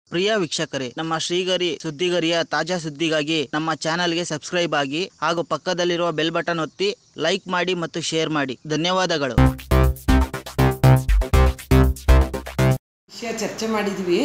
ಪ್ರಿಯ ವೀಕ್ಷಕರೇ ನಮ್ಮ ಶ್ರೀಗರಿ ಸುದ್ದಿಗರಿಯ ತಾಜಾ ಸುದ್ದಿಗಾಗಿ ನಮ್ಮ ಚಾನಲ್ಗೆ ಸಬ್ಸ್ಕ್ರೈಬ್ ಆಗಿ ಹಾಗೂ ಪಕ್ಕದಲ್ಲಿರುವ ಬೆಲ್ ಬಟನ್ ಒತ್ತಿ ಲೈಕ್ ಮಾಡಿ ಮತ್ತು ಶೇರ್ ಮಾಡಿ ಧನ್ಯವಾದಗಳು ವಿಷಯ ಚರ್ಚೆ ಮಾಡಿದ್ವಿ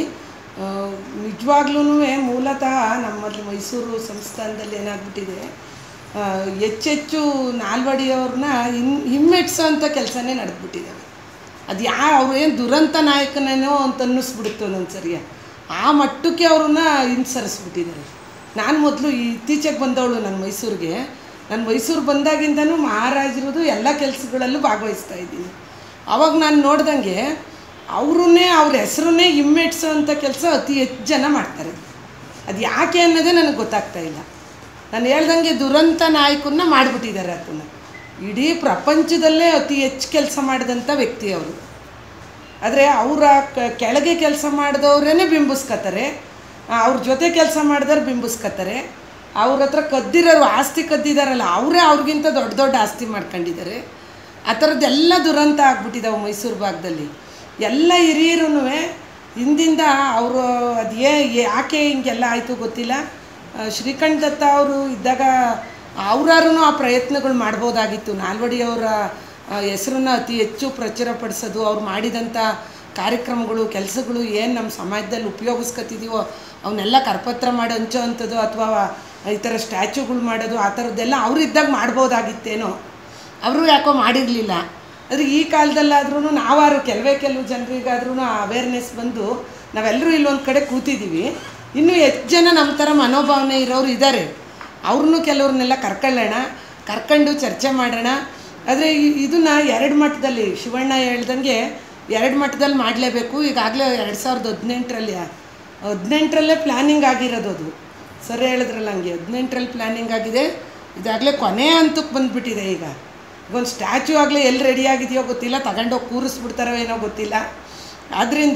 ನಿಜವಾಗ್ಲೂ ಮೂಲತಃ ನಮ್ಮಲ್ಲಿ ಮೈಸೂರು ಸಂಸ್ಥಾನದಲ್ಲಿ ಏನಾಗ್ಬಿಟ್ಟಿದೆ ಆ, ಹೆಚ್ಚೆಚ್ಚು ನಾಲ್ವಡಿಯವ್ರನ್ನ ಹಿಮ್ ಹಿಮ್ಮೆಟ್ಸೋ ಅಂಥ ಕೆಲಸನೇ ನಡೆದ್ಬಿಟ್ಟಿದ್ದಾವೆ ಅದು ಯಾ ಅವ್ರು ಏನು ದುರಂತ ನಾಯಕನೇನೋ ಅಂತ ಅನ್ನಿಸ್ಬಿಡುತ್ತೆ ಒಂದೊಂದು ಸರಿ ಆ ಮಟ್ಟಕ್ಕೆ ಅವ್ರನ್ನ ಹಿಂಸರಿಸ್ಬಿಟ್ಟಿದ್ದಾರೆ ನಾನು ಮೊದಲು ಇತ್ತೀಚೆಗೆ ಬಂದವಳು ನನ್ನ ಮೈಸೂರಿಗೆ ನಾನು ಮೈಸೂರು ಬಂದಾಗಿಂದನೂ ಮಹಾರಾಜರದು ಎಲ್ಲ ಕೆಲಸಗಳಲ್ಲೂ ಭಾಗವಹಿಸ್ತಾ ಇದ್ದೀನಿ ಅವಾಗ ನಾನು ನೋಡ್ದಂಗೆ ಅವ್ರನ್ನೇ ಅವ್ರ ಹೆಸರನ್ನೇ ಹಿಮ್ಮೆಟ್ಸೋ ಅಂಥ ಕೆಲಸ ಅತಿ ಹೆಚ್ಚು ಜನ ಮಾಡ್ತಾರೆ ಅದು ಯಾಕೆ ಅನ್ನೋದೇ ನನಗೆ ಗೊತ್ತಾಗ್ತಾ ಇಲ್ಲ ನಾನು ಹೇಳ್ದಂಗೆ ದುರಂತ ನಾಯಕನ್ನ ಮಾಡಿಬಿಟ್ಟಿದ್ದಾರೆ ಅದನ್ನು ಇಡೀ ಪ್ರಪಂಚದಲ್ಲೇ ಅತಿ ಹೆಚ್ಚು ಕೆಲಸ ಮಾಡಿದಂಥ ವ್ಯಕ್ತಿ ಅವರು ಆದರೆ ಅವರ ಕೆಳಗೆ ಕೆಲಸ ಮಾಡಿದವ್ರೇ ಬಿಂಬಿಸ್ಕೊತಾರೆ ಅವ್ರ ಜೊತೆ ಕೆಲಸ ಮಾಡಿದವ್ರು ಬಿಂಬಿಸ್ಕೊತಾರೆ ಅವ್ರ ಹತ್ರ ಕದ್ದಿರೋರು ಆಸ್ತಿ ಕದ್ದಿದಾರಲ್ಲ ಅವರೇ ಅವ್ರಿಗಿಂತ ದೊಡ್ಡ ದೊಡ್ಡ ಆಸ್ತಿ ಮಾಡ್ಕೊಂಡಿದ್ದಾರೆ ಆ ಥರದ್ದೆಲ್ಲ ದುರಂತ ಆಗ್ಬಿಟ್ಟಿದ್ದಾವೆ ಮೈಸೂರು ಭಾಗದಲ್ಲಿ ಎಲ್ಲ ಹಿರಿಯರೂ ಹಿಂದಿಂದ ಅವರು ಅದು ಏ ಯಾಕೆ ಹಿಂಗೆಲ್ಲ ಆಯಿತು ಗೊತ್ತಿಲ್ಲ ಆ, ಶ್ರೀಕಂಠ ದತ್ತ ಅವರು ಇದ್ದಾಗ ಅವರಾರು ಆ ಪ್ರಯತ್ನಗಳು ಮಾಡ್ಬೋದಾಗಿತ್ತು ನಾಲ್ವಡಿಯವರ ಹೆಸರನ್ನ ಅತಿ ಹೆಚ್ಚು ಪ್ರಚುರಪಡಿಸೋದು ಅವ್ರು ಮಾಡಿದಂಥ ಕಾರ್ಯಕ್ರಮಗಳು ಕೆಲಸಗಳು ಏನು ನಮ್ಮ ಸಮಾಜದಲ್ಲಿ ಉಪಯೋಗಿಸ್ಕೊತಿದ್ದೀವೋ ಅವನ್ನೆಲ್ಲ ಕರಪತ್ರ ಮಾಡಿ ಹಂಚೋ ಅಂಥದ್ದು ಅಥವಾ ಈ ಥರ ಸ್ಟ್ಯಾಚ್ಯೂಗಳು ಮಾಡೋದು ಆ ಥರದ್ದೆಲ್ಲ ಅವರಿದ್ದಾಗ ಮಾಡ್ಬೋದಾಗಿತ್ತೇನೋ ಅವರು ಯಾಕೋ ಮಾಡಿರಲಿಲ್ಲ ಆದರೆ ಈ ಕಾಲದಲ್ಲಾದ್ರೂ ನಾವಾರು ಕೆಲವೇ ಕೆಲವು ಜನರಿಗಾದ್ರೂ ಆ ಅವೇರ್ನೆಸ್ ಬಂದು ನಾವೆಲ್ಲರೂ ಇಲ್ಲೊಂದು ಕಡೆ ಕೂತಿದ್ದೀವಿ ಇನ್ನೂ ಹೆಚ್ಚು ಜನ ನಮ್ಮ ಥರ ಮನೋಭಾವನೆ ಇರೋರು ಇದ್ದಾರೆ ಅವ್ರನ್ನೂ ಕೆಲವ್ರನ್ನೆಲ್ಲ ಕರ್ಕೊಳ್ಳೋಣ ಕರ್ಕೊಂಡು ಚರ್ಚೆ ಮಾಡೋಣ ಆದರೆ ಇದನ್ನು ಎರಡು ಮಟ್ಟದಲ್ಲಿ ಶಿವಣ್ಣ ಹೇಳ್ದಂಗೆ ಎರಡು ಮಟ್ಟದಲ್ಲಿ ಮಾಡಲೇಬೇಕು ಈಗಾಗಲೇ ಎರಡು ಸಾವಿರದ ಹದಿನೆಂಟರಲ್ಲಿ ಹದಿನೆಂಟರಲ್ಲೇ ಪ್ಲ್ಯಾನಿಂಗ್ ಆಗಿರೋದು ಅದು ಸರಿ ಹೇಳಿದ್ರಲ್ಲ ಹಂಗೆ ಹದಿನೆಂಟರಲ್ಲಿ ಪ್ಲ್ಯಾನಿಂಗ್ ಆಗಿದೆ ಇದಾಗಲೇ ಕೊನೆ ಹಂತಕ್ಕೆ ಬಂದುಬಿಟ್ಟಿದೆ ಈಗ ಒಂದು ಸ್ಟ್ಯಾಚ್ಯೂ ಆಗಲೇ ಎಲ್ಲಿ ರೆಡಿ ಆಗಿದೆಯೋ ಗೊತ್ತಿಲ್ಲ ತಗೊಂಡೋಗಿ ಕೂರಿಸ್ಬಿಡ್ತಾರೋ ಏನೋ ಗೊತ್ತಿಲ್ಲ ಆದ್ದರಿಂದ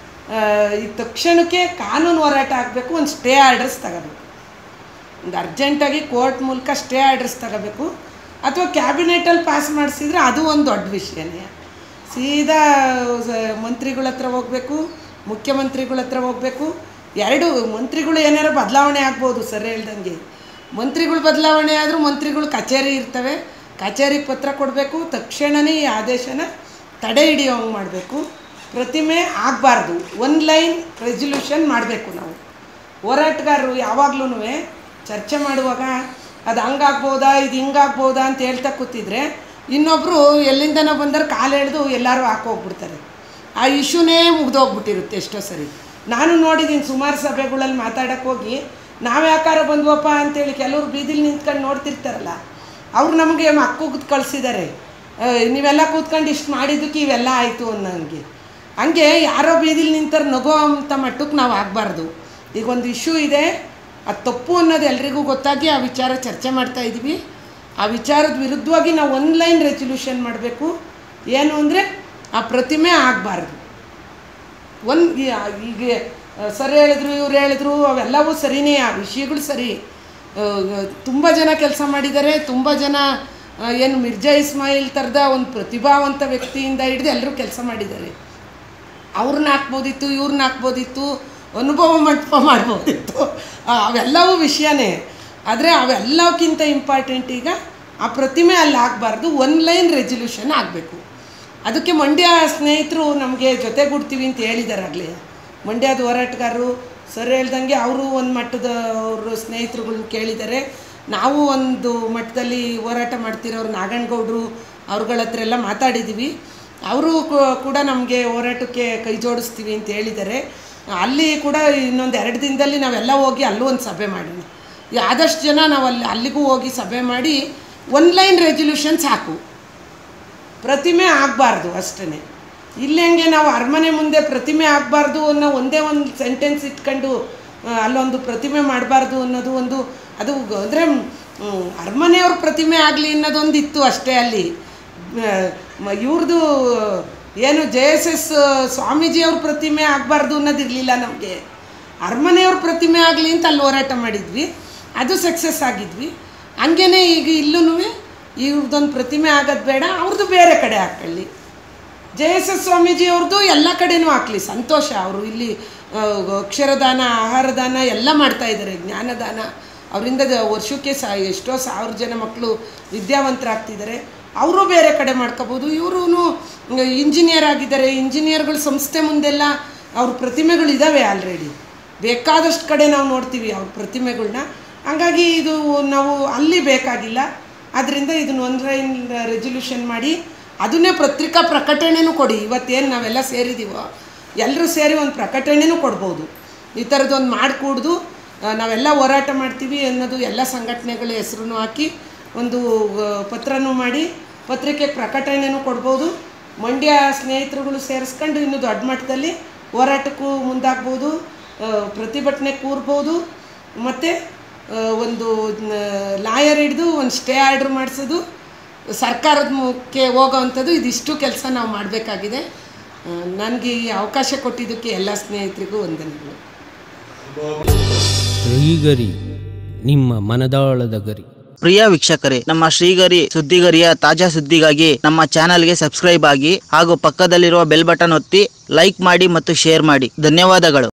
ಈ ತಕ್ಷಣಕ್ಕೆ ಕಾನೂನು ಹೋರಾಟ ಆಗಬೇಕು ಒಂದು ಸ್ಟೇ ಆರ್ಡರ್ಸ್ ತಗೋಬೇಕು ಒಂದು ಅರ್ಜೆಂಟಾಗಿ ಕೋರ್ಟ್ ಮೂಲಕ ಸ್ಟೇ ಆರ್ಡರ್ಸ್ ತಗೋಬೇಕು ಅಥವಾ ಕ್ಯಾಬಿನೆಟಲ್ಲಿ ಪಾಸ್ ಮಾಡಿಸಿದ್ರೆ ಅದು ಒಂದು ದೊಡ್ಡ ವಿಷಯನೇ ಸೀದಾ ಸ- ಮಂತ್ರಿಗಳ ಹತ್ರ ಹೋಗಬೇಕು ಮುಖ್ಯಮಂತ್ರಿಗಳ ಹತ್ರ ಹೋಗಬೇಕು ಎರಡು ಮಂತ್ರಿಗಳು ಏನಾರು ಬದಲಾವಣೆ ಆಗ್ಬೋದು ಸರ್ ಹೇಳ್ದಂಗೆ ಮಂತ್ರಿಗಳು ಬದಲಾವಣೆ ಆದರೂ ಮಂತ್ರಿಗಳು ಕಚೇರಿ ಇರ್ತವೆ ಕಚೇರಿಗೆ ಪತ್ರ ಕೊಡಬೇಕು ತಕ್ಷಣವೇ ಈ ಆದೇಶನ ತಡೆ ಹಿಡಿಯೋಂಗೆ ಮಾಡಬೇಕು ಪ್ರತಿಮೆ ಆಗಬಾರ್ದು ಒನ್ ಲೈನ್ ರೆಸಲ್ಯೂಷನ್ ಮಾಡಬೇಕು ನಾವು ಹೋರಾಟಗಾರರು ಯಾವಾಗ್ಲೂ ಚರ್ಚೆ ಮಾಡುವಾಗ ಅದು ಹಂಗಾಗ್ಬೋದಾ ಇದು ಹಿಂಗಾಗ್ಬೋದಾ ಅಂತ ಹೇಳ್ತಾ ಕೂತಿದ್ರೆ ಇನ್ನೊಬ್ಬರು ಎಲ್ಲಿಂದನೋ ಬಂದರೆ ಕಾಲು ಎಳೆದು ಎಲ್ಲರೂ ಹಾಕೋಗ್ಬಿಡ್ತಾರೆ ಆ ಇಶ್ಯೂನೇ ಮುಗ್ದೋಗ್ಬಿಟ್ಟಿರುತ್ತೆ ಎಷ್ಟೋ ಸರಿ ನಾನು ನೋಡಿದ್ದೀನಿ ಸುಮಾರು ಸಭೆಗಳಲ್ಲಿ ಮಾತಾಡೋಕ್ಕೆ ಹೋಗಿ ನಾವು ಯಾಕಾರ ಬಂದ್ವಪ್ಪ ಅಂತೇಳಿ ಕೆಲವರು ಬೀದಿಲಿ ನಿಂತ್ಕೊಂಡು ನೋಡ್ತಿರ್ತಾರಲ್ಲ ಅವ್ರು ನಮಗೆ ಮಕ್ಕಳು ಕಳಿಸಿದ್ದಾರೆ ನೀವೆಲ್ಲ ಕೂತ್ಕೊಂಡು ಇಷ್ಟು ಮಾಡಿದ್ದಕ್ಕೆ ಇವೆಲ್ಲ ಆಯಿತು ಅನ್ನೋಂಗೆ ಹಂಗೆ ಯಾರೋ ಬೀದಿಲಿ ನಿಂತಾರೆ ನಗೋ ಅಂತ ಮಟ್ಟಕ್ಕೆ ನಾವು ಆಗಬಾರ್ದು ಈಗ ಒಂದು ಇಶ್ಯೂ ಇದೆ ಅದು ತಪ್ಪು ಅನ್ನೋದು ಎಲ್ರಿಗೂ ಗೊತ್ತಾಗಿ ಆ ವಿಚಾರ ಚರ್ಚೆ ಮಾಡ್ತಾ ಇದ್ದೀವಿ ಆ ವಿಚಾರದ ವಿರುದ್ಧವಾಗಿ ನಾವು ಒಂದು ಲೈನ್ ರೆಸಲ್ಯೂಷನ್ ಮಾಡಬೇಕು ಏನು ಅಂದರೆ ಆ ಪ್ರತಿಮೆ ಆಗಬಾರ್ದು ಒಂದು ಈಗ ಸರ್ ಹೇಳಿದ್ರು ಇವ್ರು ಹೇಳಿದ್ರು ಅವೆಲ್ಲವೂ ಸರಿನೇ ಆ ವಿಷಯಗಳು ಸರಿ ತುಂಬ ಜನ ಕೆಲಸ ಮಾಡಿದ್ದಾರೆ ತುಂಬ ಜನ ಆ, ಏನು ಮಿರ್ಜಾ ಇಸ್ಮಾಯಿಲ್ ಥರದ ಒಂದು ಪ್ರತಿಭಾವಂತ ವ್ಯಕ್ತಿಯಿಂದ ಹಿಡಿದು ಎಲ್ಲರೂ ಕೆಲಸ ಮಾಡಿದ್ದಾರೆ ಅವ್ರನ್ನ ಹಾಕ್ಬೋದಿತ್ತು ಇವ್ರನ್ನ ಹಾಕ್ಬೋದಿತ್ತು ಅನುಭವ ಮಂಟಪ ಮಾಡ್ಬೋದಿತ್ತು ಆ, ಅವೆಲ್ಲವೂ ವಿಷಯನೇ ಆದರೆ ಅವೆಲ್ಲಕ್ಕಿಂತ ಇಂಪಾರ್ಟೆಂಟ್ ಈಗ ಆ ಪ್ರತಿಮೆ ಅಲ್ಲಿ ಆಗಬಾರ್ದು ಒನ್ ಲೈನ್ ರೆಸಲ್ಯೂಷನ್ ಆಗಬೇಕು ಅದಕ್ಕೆ ಮಂಡ್ಯ ಸ್ನೇಹಿತರು ನಮಗೆ ಜೊತೆಗೂಡ್ತೀವಿ ಅಂತ ಹೇಳಿದ್ದಾರೆ ಆಗಲೇ ಮಂಡ್ಯದ ಹೋರಾಟಗಾರರು ಸರ್ ಹೇಳ್ದಂಗೆ ಅವರು ಒಂದು ಮಟ್ಟದ ಅವರು ಸ್ನೇಹಿತರುಗಳನ್ನ ಕೇಳಿದ್ದಾರೆ ನಾವು ಒಂದು ಮಟ್ಟದಲ್ಲಿ ಹೋರಾಟ ಮಾಡ್ತಿರೋರು ನಾಗನಗೌಡರು ಅವ್ರಗಳ ಹತ್ರ ಎಲ್ಲ ಮಾತಾಡಿದ್ದೀವಿ ಅವರು ಕೂಡ ನಮಗೆ ಹೋರಾಟಕ್ಕೆ ಕೈ ಜೋಡಿಸ್ತೀವಿ ಅಂತ ಹೇಳಿದ್ದಾರೆ ಅಲ್ಲಿ ಕೂಡ ಇನ್ನೊಂದು ಎರಡು ದಿನದಲ್ಲಿ ನಾವೆಲ್ಲ ಹೋಗಿ ಅಲ್ಲೂ ಒಂದು ಸಭೆ ಮಾಡೋಣ ಈ ಆದಷ್ಟು ಜನ ನಾವು ಅಲ್ಲಿ ಅಲ್ಲಿಗೂ ಹೋಗಿ ಸಭೆ ಮಾಡಿ ಒನ್ ಲೈನ್ ರೆಸಲ್ಯೂಷನ್ ಸಾಕು ಪ್ರತಿಮೆ ಆಗಬಾರ್ದು ಅಷ್ಟೇ ಇಲ್ಲಿ ಹಂಗೆ ನಾವು ಅರಮನೆ ಮುಂದೆ ಪ್ರತಿಮೆ ಆಗಬಾರ್ದು ಅನ್ನೋ ಒಂದೇ ಒಂದು ಸೆಂಟೆನ್ಸ್ ಇಟ್ಕೊಂಡು ಆ, ಅಲ್ಲೊಂದು ಪ್ರತಿಮೆ ಮಾಡಬಾರ್ದು ಅನ್ನೋದು ಒಂದು ಅದು ಅಂದರೆ ಅರಮನೆಯವ್ರ ಪ್ರತಿಮೆ ಆಗಲಿ ಅನ್ನೋದೊಂದು ಇತ್ತು ಅಷ್ಟೇ ಅಲ್ಲಿ ಇವ್ರದ್ದು ಏನು ಜೆ ಎಸ್ ಎಸ್ ಸ್ವಾಮೀಜಿಯವ್ರ ಪ್ರತಿಮೆ ಆಗಬಾರ್ದು ಅನ್ನೋದಿರಲಿಲ್ಲ ನಮಗೆ ಅರಮನೆಯವ್ರ ಪ್ರತಿಮೆ ಆಗಲಿ ಅಂತ ಅಲ್ಲಿ ಹೋರಾಟ ಮಾಡಿದ್ವಿ ಅದು ಸಕ್ಸಸ್ ಆಗಿದ್ವಿ ಹಂಗೇ ಈಗ ಇಲ್ಲೂ ಇವ್ರದ್ದೊಂದು ಪ್ರತಿಮೆ ಆಗೋದು ಬೇಡ ಅವ್ರದ್ದು ಬೇರೆ ಕಡೆ ಹಾಕೊಳ್ಳಿ ಜೆ ಎಸ್ ಎಸ್ ಸ್ವಾಮೀಜಿ ಅವ್ರದ್ದು ಎಲ್ಲ ಕಡೆನೂ ಹಾಕ್ಲಿ ಸಂತೋಷ ಅವರು ಇಲ್ಲಿ ಆ, ಅಕ್ಷರದಾನ ಆಹಾರದಾನ ಎಲ್ಲ ಮಾಡ್ತಾ ಇದ್ದಾರೆ ಜ್ಞಾನದಾನ ಅವರಿಂದ ವರ್ಷಕ್ಕೆ ಸಾ ಎಷ್ಟೋ ಸಾವಿರ ಜನ ಮಕ್ಕಳು ವಿದ್ಯಾವಂತರಾಗ್ತಿದ್ದಾರೆ ಅವರು ಬೇರೆ ಕಡೆ ಮಾಡ್ಕೋಬೋದು ಇವರು ಇಂಜಿನಿಯರ್ ಆಗಿದ್ದಾರೆ ಇಂಜಿನಿಯರ್ಗಳ ಸಂಸ್ಥೆ ಮುಂದೆಲ್ಲ ಅವ್ರ ಪ್ರತಿಮೆಗಳು ಇದ್ದಾವೆ ಆಲ್ರೆಡಿ ಬೇಕಾದಷ್ಟು ಕಡೆ ನಾವು ನೋಡ್ತೀವಿ ಅವ್ರ ಪ್ರತಿಮೆಗಳನ್ನ ಹಂಗಾಗಿ ಇದು ನಾವು ಅಲ್ಲಿ ಬೇಕಾಗಿಲ್ಲ ಆದ್ದರಿಂದ ಇದನ್ನ ಆನ್ಲೈನ್ ರೆಸೊಲ್ಯೂಷನ್ ಮಾಡಿ ಅದನ್ನೇ ಪತ್ರಿಕಾ ಪ್ರಕಟಣೆನೂ ಕೊಡಿ ಇವತ್ತೇನು ನಾವೆಲ್ಲ ಸೇರಿದ್ದೀವೋ ಎಲ್ಲರೂ ಸೇರಿ ಒಂದು ಪ್ರಕಟಣೆನೂ ಕೊಡ್ಬೋದು ಈ ಥರದ್ದೊಂದು ಮಾಡಿಕೂಡ್ದು ನಾವೆಲ್ಲ ಹೋರಾಟ ಮಾಡ್ತೀವಿ ಅನ್ನೋದು ಎಲ್ಲ ಸಂಘಟನೆಗಳ ಹೆಸರು ಹಾಕಿ ಒಂದು ಆ, ಪತ್ರನೂ ಮಾಡಿ ಪತ್ರಿಕೆಗೆ ಪ್ರಕಟಣೆನೂ ಕೊಡ್ಬೋದು ಮಂಡ್ಯ ಸ್ನೇಹಿತರುಗಳು ಸೇರಿಸ್ಕೊಂಡು ಇನ್ನೂ ದೊಡ್ಡ ಮಟ್ಟದಲ್ಲಿ ಹೋರಾಟಕ್ಕೂ ಮುಂದಾಗ್ಬೋದು ಆ, ಪ್ರತಿಭಟನೆ ಕೂರ್ಬೋದು ಮತ್ತು ಒಂದು ಲಾಯರ್ ಹಿಡಿದು ಒಂದು ಸ್ಟೇ ಆರ್ಡ್ರ್ ಮಾಡಿಸೋದು ಸರ್ಕಾರದ ಮುಖ್ಯ ಹೋಗೋವಂಥದ್ದು ಇದಿಷ್ಟು ಕೆಲಸ ನಾವು ಮಾಡಬೇಕಾಗಿದೆ ನನಗೆ ಈ ಅವಕಾಶ ಕೊಟ್ಟಿದ್ದಕ್ಕೆ ಎಲ್ಲ ಸ್ನೇಹಿತರಿಗೂ ವಂದನೆಗಳು ಶ್ರೀಗರಿ ನಿಮ್ಮ ಮನದಾಳದ ಗರಿ ಪ್ರಿಯ ವೀಕ್ಷಕರೇ ನಮ್ಮ ಶ್ರೀಗರಿ ಸುದ್ದಿಗರಿಯ ತಾಜಾ ಸುದ್ದಿಗಾಗಿ ನಮ್ಮ ಚಾನಲ್ಗೆ ಸಬ್ಸ್ಕ್ರೈಬ್ ಆಗಿ ಹಾಗೂ ಪಕ್ಕದಲ್ಲಿರುವ ಬೆಲ್ ಬಟನ್ ಒತ್ತಿ ಲೈಕ್ ಮಾಡಿ ಮತ್ತು ಶೇರ್ ಮಾಡಿ ಧನ್ಯವಾದಗಳು